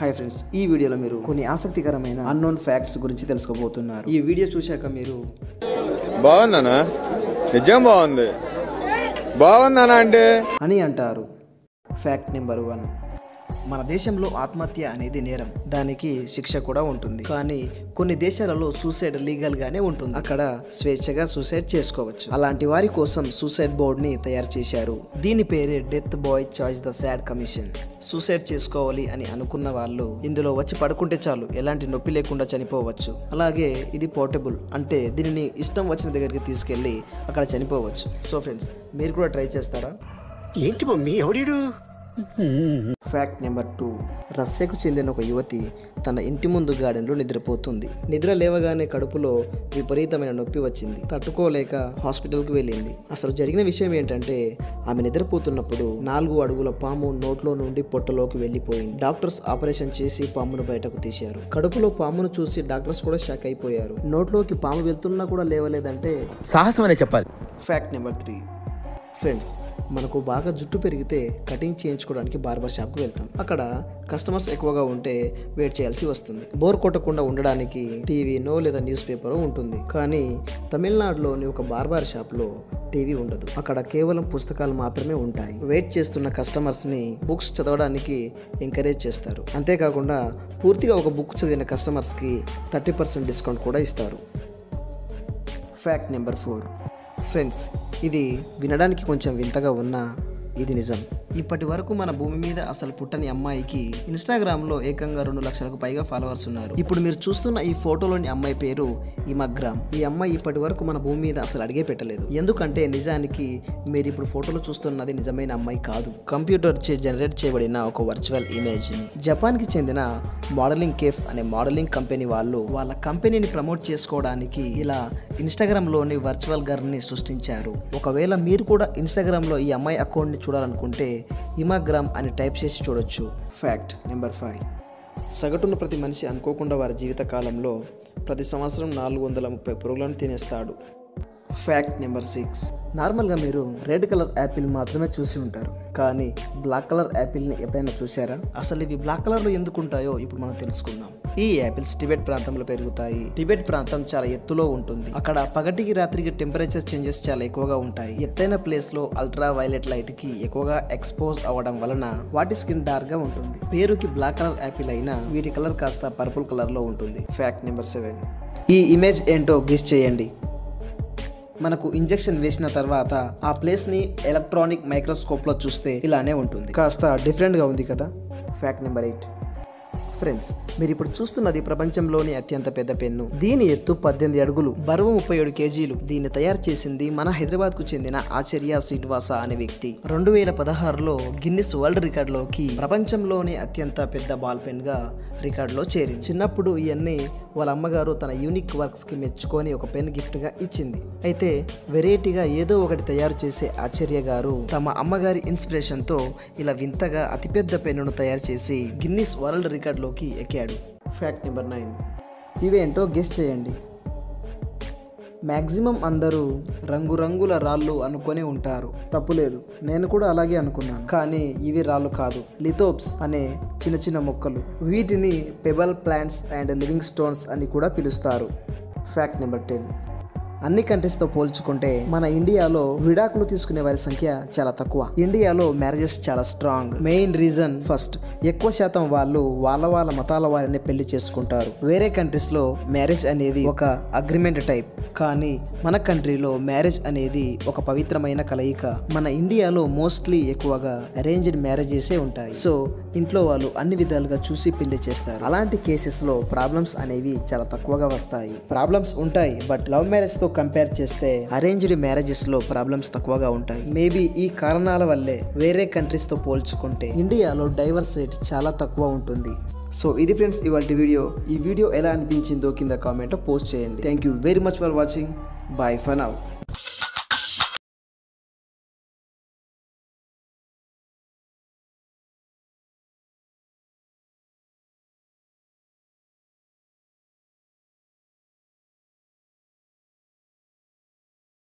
hi friends ఈ వీడియోలో మీరు కొన్ని ఆసక్తికరమైన అన్నోన్ ఫ్యాక్ట్స్ గురించి తెలుసుకోబోతున్నారు ఈ వీడియో చూశాక మీరు బాగుందనా నిజం బాగుంది బాగుందనా అంటే అని అంటారు ఫ్యాక్ట్ నెంబర్ వన్ మన దేశంలో ఆత్మహత్య అనేది నేరం దానికి శిక్ష కూడా ఉంటుంది కానీ కొన్ని దేశాలలో సూసైడ్ లీగల్ గానే ఉంటుంది అక్కడ స్వేచ్ఛగా సూసైడ్ చేసుకోవచ్చు అలాంటి వారి కోసం సూసైడ్ బోర్డ్ ని తయారు చేశారు దీని పేరే death by choice the sad commission suicide చేసుకోవాలి అని అనుకున్న వాళ్ళు ఇందులో వచ్చి పడుకుంటే చాలు ఎలాంటి నొప్పి లేకుండా చనిపోవచ్చు అలాగే ఇది పోర్టబుల్ అంటే దీనిని ఇష్టం వచ్చిన దగ్గరికి తీసుకెళ్ళి అక్కడ చనిపోవచ్చు సో ఫ్రెండ్స్ మీరు కూడా ట్రై చేస్తారా ఏంటి మమ్మీ ఎవడీడు ఫ్యాక్ట్ నెంబర్ టూ రష్యాకు చెందిన ఒక యువతి తన ఇంటి ముందు గార్డెన్లో నిద్రపోతుంది నిద్ర లేవగానే కడుపులో విపరీతమైన నొప్పి వచ్చింది తట్టుకోలేక హాస్పిటల్కి వెళ్ళింది అసలు జరిగిన విషయం ఏంటంటే ఆమె నిద్రపోతున్నప్పుడు నాలుగు అడుగుల పాము నోట్లో నుండి పొట్టలోకి వెళ్ళిపోయింది డాక్టర్స్ ఆపరేషన్ చేసి పామును బయటకు తీశారు కడుపులో పామును చూసి డాక్టర్స్ కూడా షాక్ అయిపోయారు నోట్లోకి పాము వెళ్తున్నా కూడా లేవలేదంటే సాహసం అనే చెప్పాలి ఫ్యాక్ట్ నెంబర్ త్రీ ఫ్రెండ్స్ మనకు బాగా జుట్టు పెరిగితే కటింగ్ చేయించుకోవడానికి బార్బర్ షాప్కి వెళ్తాం అక్కడ కస్టమర్స్ ఎక్కువగా ఉంటే వెయిట్ చేయాల్సి వస్తుంది బోర్ కొట్టకుండా ఉండడానికి టీవీనో లేదా న్యూస్ పేపరో ఉంటుంది కానీ తమిళనాడులోని ఒక బార్బర్ షాప్లో టీవీ ఉండదు అక్కడ కేవలం పుస్తకాలు మాత్రమే ఉంటాయి వెయిట్ చేస్తున్న కస్టమర్స్ని బుక్స్ చదవడానికి ఎంకరేజ్ చేస్తారు అంతేకాకుండా పూర్తిగా ఒక బుక్ చదివిన కస్టమర్స్కి థర్టీ పర్సెంట్ డిస్కౌంట్ కూడా ఇస్తారు ఫ్యాక్ట్ నెంబర్ ఫోర్ ఫ్రెండ్స్ ఇది వినడానికి కొంచెం వింతగా ఉన్నా ఇది నిజం ఇప్పటి వరకు మన భూమి మీద అసలు పుట్టని అమ్మాయికి ఇన్స్టాగ్రామ్లో ఏకంగా రెండు లక్షలకు పైగా ఫాలోవర్స్ ఉన్నారు ఇప్పుడు మీరు చూస్తున్న ఈ ఫోటోలోని అమ్మాయి పేరు ఇమగ్రామ్ ఈ అమ్మాయి ఇప్పటి వరకు మన భూమి మీద అసలు అడిగే పెట్టలేదు ఎందుకంటే నిజానికి మీరు ఇప్పుడు ఫోటోలో చూస్తున్నది నిజమైన అమ్మాయి కాదు కంప్యూటర్ చే జనరేట్ చేయబడిన ఒక వర్చువల్ ఇమేజ్ జపాన్కి చెందిన మోడలింగ్ కేఫ్ అనే మోడలింగ్ కంపెనీ వాళ్ళు వాళ్ళ కంపెనీని ప్రమోట్ చేసుకోవడానికి ఇలా ఇన్స్టాగ్రామ్లోని వర్చువల్ గర్ల్ని సృష్టించారు ఒకవేళ మీరు కూడా ఇన్స్టాగ్రామ్లో ఈ అమ్మాయి అకౌంట్ని చూడాలనుకుంటే ఇమాగ్రామ్ అని టైప్ చేసి చూడొచ్చు ఫ్యాక్ట్ నెంబర్ ఫైవ్ సగటున ప్రతి మనిషి అనుకోకుండా వారి జీవిత కాలంలో ప్రతి సంవత్సరం నాలుగు వందల ముప్పై పురుగులను తినేస్తాడు ఫ్యాక్ట్ నెంబర్ సిక్స్ నార్మల్గా మీరు రెడ్ కలర్ యాపిల్ మాత్రమే చూసి ఉంటారు కానీ బ్లాక్ కలర్ యాపిల్ని ఎప్పుడైనా చూసారా అసలు ఇవి బ్లాక్ కలర్లో ఎందుకు ఉంటాయో ఇప్పుడు మనం తెలుసుకుందాం ఈ యాపిల్స్ టిబెట్ ప్రాంతంలో పెరుగుతాయి టిబెట్ ప్రాంతం చాలా ఎత్తులో ఉంటుంది అక్కడ పగటికి రాత్రికి టెంపరేచర్ చేంజెస్ చాలా ఎక్కువగా ఉంటాయి ఎత్తైన ప్లేస్ లో అల్ట్రా వైలెట్ లైట్ కి ఎక్కువగా ఎక్స్పోజ్ అవ్వడం వలన వాటి స్కిన్ డార్క్ గా ఉంటుంది పేరుకి బ్లాక్ కలర్ యాపిల్ అయినా వీటి కలర్ కాస్త పర్పుల్ కలర్ లో ఉంటుంది ఫ్యాక్ట్ నెంబర్ సెవెన్ ఈ ఇమేజ్ ఏంటో గెస్ చేయండి మనకు ఇంజెక్షన్ వేసిన తర్వాత ఆ ప్లేస్ని ఎలక్ట్రానిక్ మైక్రోస్కోప్లో చూస్తే ఇలానే ఉంటుంది కాస్త డిఫరెంట్గా ఉంది కదా ఫ్యాక్ట్ నెంబర్ ఎయిట్ ఫ్రెండ్స్ మీరు ఇప్పుడు చూస్తున్నది ప్రపంచంలోని అత్యంత పెద్ద పెన్ను దీని ఎత్తు పద్దెనిమిది అడుగులు బరువు ముప్పై ఏడు కేజీలు దీన్ని తయారు చేసింది మన హైదరాబాద్ కు చెందిన ఆచార్య శ్రీనివాస అనే వ్యక్తి రెండు వేల పదహారులో గిన్నిస్ వరల్డ్ రికార్డులోకి ప్రపంచంలోనే అత్యంత పెద్ద బాల్ పెన్ గా రికార్డులో చేరింది చిన్నప్పుడు ఇవన్నీ వాళ్ళ అమ్మగారు తన యూనిక్ వర్క్స్ కి మెచ్చుకొని ఒక పెన్ గిఫ్ట్ గా ఇచ్చింది అయితే వెరైటీగా ఏదో ఒకటి తయారు చేసే ఆచార్య గారు తమ అమ్మగారి ఇన్స్పిరేషన్ తో ఇలా వింతగా అతిపెద్ద పెన్నును తయారు చేసి గిన్నిస్ వరల్డ్ రికార్డులోకి ఎక్కాడు ఫ్యాక్ట్ నెంబర్ నైన్ ఇవేంటో గెస్ చేయండి మ్యాక్సిమం అందరూ రంగురంగుల రాళ్ళు అనుకొని ఉంటారు తప్పులేదు నేను కూడా అలాగే అనుకున్నాను కానీ ఇవి రాళ్ళు కాదు లిథోప్స్ అనే చిన్న చిన్న మొక్కలు వీటిని pebble plants and living stones అని కూడా పిలుస్తారు ఫ్యాక్ట్ నెంబర్ టెన్ అన్ని కంట్రీస్తో పోల్చుకుంటే మన ఇండియాలో విడాకులు తీసుకునే వారి సంఖ్య చాలా తక్కువ ఇండియాలో మ్యారేజెస్ చాలా స్ట్రాంగ్ మెయిన్ రీజన్ ఫస్ట్ ఎక్కువ శాతం వాళ్ళు వాళ్ళ వాళ్ళ మతాల వారిని పెళ్లి చేసుకుంటారు వేరే కంట్రీస్ లో మ్యారేజ్ అనేది ఒక అగ్రిమెంట్ టైప్ కానీ మన కంట్రీలో మ్యారేజ్ అనేది ఒక పవిత్రమైన కలయిక మన ఇండియాలో మోస్ట్లీ ఎక్కువగా అరేంజ్డ్ మ్యారేజెసే ఉంటాయి సో ఇంట్లో వాళ్ళు అన్ని విధాలుగా చూసి పెళ్లి చేస్తారు అలాంటి కేసెస్ లో ప్రాబ్లమ్స్ అనేవి చాలా తక్కువగా వస్తాయి ప్రాబ్లమ్స్ ఉంటాయి బట్ లవ్ మ్యారేజ్ తో కంపేర్ చేస్తే అరేంజ్డ్ మ్యారేజెస్ లో ప్రాబ్లమ్స్ తక్కువగా ఉంటాయి మేబీ ఈ కారణాల వల్లే వేరే కంట్రీస్ తో పోల్చుకుంటే ఇండియాలో డైవర్స్ రేట్ చాలా తక్కువ ఉంటుంది సో ఇది ఫ్రెండ్స్ ఇవాళ వీడియో ఈ వీడియో ఎలా అనిపించిందో కింద కామెంట్లో పోస్ట్ చేయండి thank you very much for watching bye for now